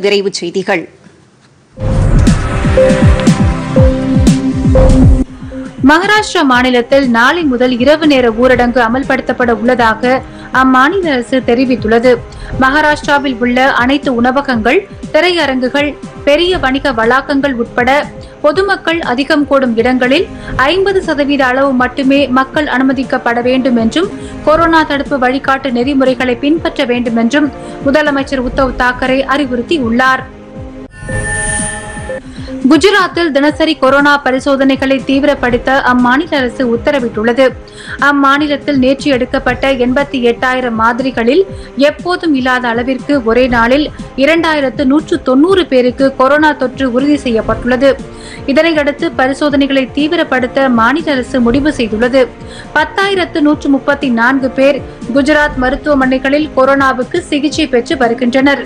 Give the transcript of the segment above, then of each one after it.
விரைவுச் செய்திகள் மகாராஷ்டிரா மாநிலத்தில் நாளை முதல் இரவு நேர ஊரடங்கு அமல்படுத்தப்பட உள்ளதாக அம்மாநில அரசு தெரிவித்துள்ளது மகாராஷ்டிராவில் உள்ள அனைத்து உணவகங்கள் திரையரங்குகள் பெரிய வணிக வளாகங்கள் உட்பட பொதுமக்கள் அதிகம் கூடும் இடங்களில் ஐம்பது சதவீத அளவு மட்டுமே மக்கள் அனுமதிக்கப்பட வேண்டும் என்றும் கொரோனா தடுப்பு வழிகாட்டு நெறிமுறைகளை பின்பற்ற வேண்டும் என்றும் முதலமைச்சர் உத்தவ் தாக்கரே அறிவுறுத்தியுள்ளார் குஜராத்தில் தினசரி கொரோனா பரிசோதனைகளை தீவிரப்படுத்த அம்மாநில அரசு உத்தரவிட்டுள்ளது அம்மாநிலத்தில் நேற்று எடுக்கப்பட்ட எண்பத்தி எட்டாயிரம் மாதிரிகளில் எப்போதும் இல்லாத அளவிற்கு ஒரே நாளில் இரண்டாயிரத்து நூற்று தொன்னூறு பேருக்கு கொரோனா தொற்று உறுதி செய்யப்பட்டுள்ளது இதனையடுத்து பரிசோதனைகளை தீவிரப்படுத்த மாநில அரசு முடிவு செய்துள்ளது பத்தாயிரத்து நூற்று முப்பத்தி நான்கு பேர் குஜராத் மருத்துவமனைகளில் கொரோனாவுக்கு சிகிச்சை பெற்று வருகின்றனர்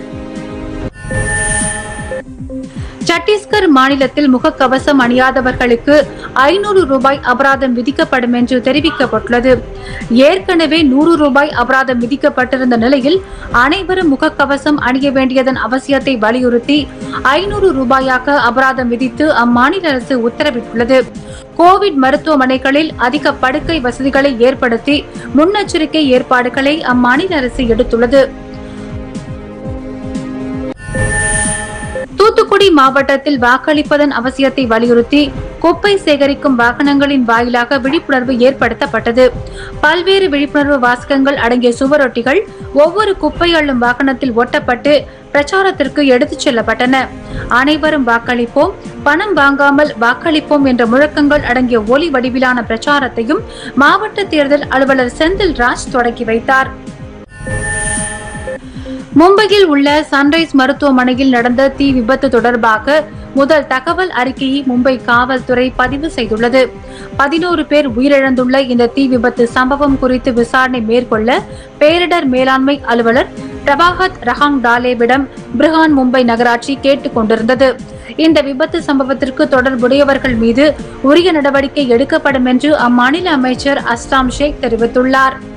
சத்தீஸ்கர் மாநிலத்தில் முகக்கவசம் அணியாதவர்களுக்கு ஐநூறு ரூபாய் அபராதம் விதிக்கப்படும் என்று தெரிவிக்கப்பட்டுள்ளது ஏற்கனவே நூறு ரூபாய் அபராதம் விதிக்கப்பட்டிருந்த நிலையில் அனைவரும் முகக்கவசம் அணிய வேண்டியதன் அவசியத்தை வலியுறுத்தி ஐநூறு ரூபாயாக அபராதம் விதித்து அம்மாநில அரசு உத்தரவிட்டுள்ளது கோவிட் மருத்துவமனைகளில் அதிக படுக்கை வசதிகளை ஏற்படுத்தி முன்னெச்சரிக்கை ஏற்பாடுகளை அம்மாநில அரசு எடுத்துள்ளது தூத்துக்குடி மாவட்டத்தில் வாக்களிப்பதன் அவசியத்தை வலியுறுத்தி குப்பை சேகரிக்கும் வாகனங்களின் வாயிலாக விழிப்புணர்வு ஏற்படுத்தப்பட்டது பல்வேறு விழிப்புணர்வு வாசகங்கள் அடங்கிய சுவரொட்டிகள் ஒவ்வொரு குப்பை அள்ளும் வாகனத்தில் ஒட்டப்பட்டு பிரச்சாரத்திற்கு எடுத்துச் செல்லப்பட்டன அனைவரும் வாக்களிப்போம் பணம் வாங்காமல் வாக்களிப்போம் என்ற முழக்கங்கள் அடங்கிய ஒலி வடிவிலான பிரச்சாரத்தையும் மாவட்ட தேர்தல் அலுவலர் செந்தில் ராஜ் தொடங்கி வைத்தார் மும்பையில் உள்ள சன்ரைஸ் மருத்துவமனையில் நடந்த தீ விபத்து தொடர்பாக முதல் தகவல் அறிக்கையை மும்பை காவல்துறை பதிவு செய்துள்ளது பதினோரு பேர் உயிரிழந்துள்ள இந்த தீ விபத்து சம்பவம் குறித்து விசாரணை மேற்கொள்ள பேரிடர் மேலாண்மை அலுவலர் பிரபாகத் ரஹாங் டாலேவிடம் பிரிஹான் மும்பை நகராட்சி கேட்டுக் கொண்டிருந்தது இந்த விபத்து சம்பவத்திற்கு தொடர்புடையவர்கள் மீது உரிய நடவடிக்கை எடுக்கப்படும் என்று அம்மாநில அமைச்சர் அஸ்லாம் ஷேக் தெரிவித்துள்ளார்